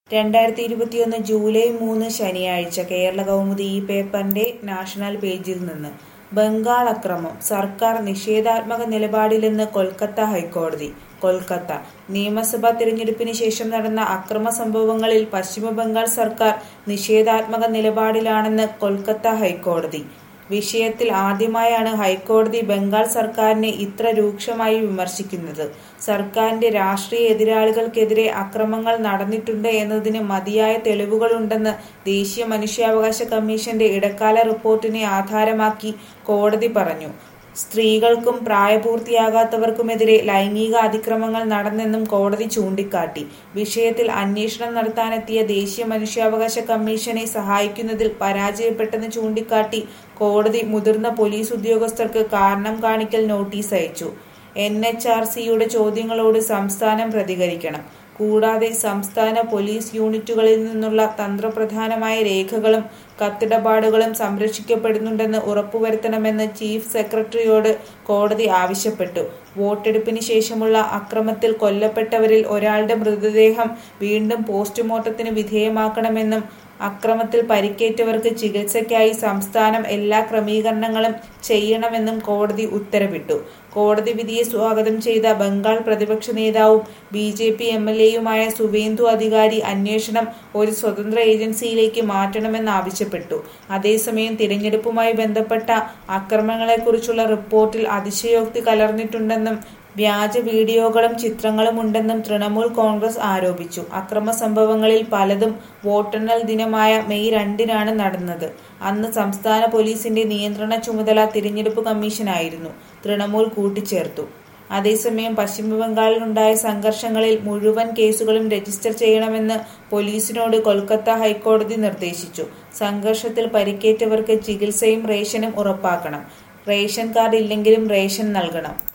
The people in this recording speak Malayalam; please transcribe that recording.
രണ്ടായിരത്തി ഇരുപത്തിയൊന്ന് ജൂലൈ മൂന്ന് ശനിയാഴ്ച കേരള കൗമുദി ഈ പേപ്പറിന്റെ നാഷണൽ പേജിൽ നിന്ന് ബംഗാൾ അക്രമം സർക്കാർ നിഷേധാത്മക നിലപാടിലെന്ന് കൊൽക്കത്ത ഹൈക്കോടതി കൊൽക്കത്ത നിയമസഭാ തിരഞ്ഞെടുപ്പിന് ശേഷം നടന്ന അക്രമ സംഭവങ്ങളിൽ പശ്ചിമ ബംഗാൾ സർക്കാർ നിഷേധാത്മക നിലപാടിലാണെന്ന് കൊൽക്കത്ത ഹൈക്കോടതി വിഷയത്തിൽ ആദ്യമായാണ് ഹൈക്കോടതി ബംഗാൾ സർക്കാരിനെ ഇത്ര രൂക്ഷമായി വിമർശിക്കുന്നത് സർക്കാരിന്റെ രാഷ്ട്രീയ എതിരാളികൾക്കെതിരെ അക്രമങ്ങൾ നടന്നിട്ടുണ്ട് എന്നതിന് മതിയായ തെളിവുകളുണ്ടെന്ന് ദേശീയ മനുഷ്യാവകാശ കമ്മീഷന്റെ ഇടക്കാല റിപ്പോർട്ടിനെ ആധാരമാക്കി കോടതി പറഞ്ഞു സ്ത്രീകൾക്കും പ്രായപൂർത്തിയാകാത്തവർക്കുമെതിരെ ലൈംഗിക അതിക്രമങ്ങൾ നടന്നെന്നും കോടതി ചൂണ്ടിക്കാട്ടി വിഷയത്തിൽ അന്വേഷണം നടത്താനെത്തിയ ദേശീയ മനുഷ്യാവകാശ കമ്മീഷനെ സഹായിക്കുന്നതിൽ പരാജയപ്പെട്ടെന്ന് ചൂണ്ടിക്കാട്ടി കോടതി മുതിർന്ന പോലീസ് ഉദ്യോഗസ്ഥർക്ക് കാരണം കാണിക്കൽ നോട്ടീസ് അയച്ചു എൻ എച്ച് ആർ സിയുടെ ചോദ്യങ്ങളോട് സംസ്ഥാനം പ്രതികരിക്കണം കൂടാതെ സംസ്ഥാന പോലീസ് യൂണിറ്റുകളിൽ നിന്നുള്ള തന്ത്രപ്രധാനമായ രേഖകളും കത്തിടപാടുകളും സംരക്ഷിക്കപ്പെടുന്നുണ്ടെന്ന് ഉറപ്പുവരുത്തണമെന്ന് ചീഫ് സെക്രട്ടറിയോട് കോടതി ആവശ്യപ്പെട്ടു വോട്ടെടുപ്പിന് ശേഷമുള്ള അക്രമത്തിൽ കൊല്ലപ്പെട്ടവരിൽ ഒരാളുടെ മൃതദേഹം വീണ്ടും പോസ്റ്റ്മോർട്ടത്തിന് വിധേയമാക്കണമെന്നും അക്രമത്തിൽ പരിക്കേറ്റവർക്ക് ചികിത്സയ്ക്കായി സംസ്ഥാനം എല്ലാ ക്രമീകരണങ്ങളും ചെയ്യണമെന്നും കോടതി ഉത്തരവിട്ടു കോടതി വിധിയെ സ്വാഗതം ചെയ്ത ബംഗാൾ പ്രതിപക്ഷ നേതാവും B J P M L എയുമായ സുവേന്ദു അധികാരി അന്വേഷണം ഒരു സ്വതന്ത്ര ഏജൻസിയിലേക്ക് മാറ്റണമെന്നാവശ്യപ്പെട്ടു അതേസമയം തിരഞ്ഞെടുപ്പുമായി ബന്ധപ്പെട്ട അക്രമങ്ങളെക്കുറിച്ചുള്ള റിപ്പോർട്ടിൽ അതിശയോക്തി കലർന്നിട്ടുണ്ടെന്നും വ്യാജ വീഡിയോകളും ചിത്രങ്ങളും ഉണ്ടെന്നും തൃണമൂൽ കോൺഗ്രസ് ആരോപിച്ചു അക്രമ സംഭവങ്ങളിൽ പലതും വോട്ടെണ്ണൽ ദിനമായ മെയ് രണ്ടിനാണ് നടന്നത് അന്ന് സംസ്ഥാന പോലീസിന്റെ നിയന്ത്രണ ചുമതല തിരഞ്ഞെടുപ്പ് കമ്മീഷനായിരുന്നു തൃണമൂൽ കൂട്ടിച്ചേർത്തു അതേസമയം പശ്ചിമബംഗാളിലുണ്ടായ സംഘർഷങ്ങളിൽ മുഴുവൻ കേസുകളും രജിസ്റ്റർ ചെയ്യണമെന്ന് പോലീസിനോട് കൊൽക്കത്ത ഹൈക്കോടതി നിർദ്ദേശിച്ചു സംഘർഷത്തിൽ പരിക്കേറ്റവർക്ക് ചികിത്സയും റേഷനും ഉറപ്പാക്കണം റേഷൻ കാർഡ് ഇല്ലെങ്കിലും റേഷൻ നൽകണം